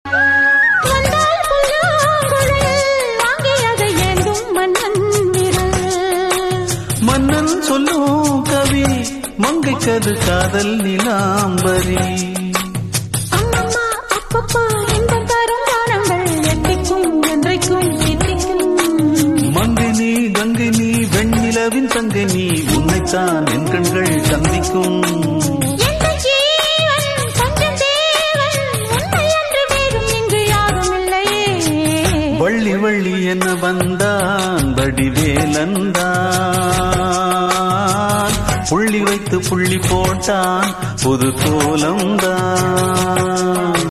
வந்தால் புல்லாங்குழல் வாங்கியதை ஏந்தும் மன்னன் விரல் மன்னன் சொல்லும் கவி மங்கைக்கது காதல் நிலாம்பரி அம்மம்மா அப்பப்பா இன்பம் தரும் காலங்கள் எட்டிக்கும் என்றைக்கும் எட்டிக்கும் மங்கை நீ கங்கை நீ வெண்ணிலவின் தங்கை நீ உன்னைத்தான் என் கண்கள் சந்திக்கும் எந்த ஜீவன் கொஞ்சம் தேவன் உண்மை என்று வேறும் இங்கு யாரும் இல்லையே வள்ளி வள்ளி என வந்தான் வடிவேலந்தான் புள்ளி வைத்து புள்ளி போட்டான் புது கோலம்தான்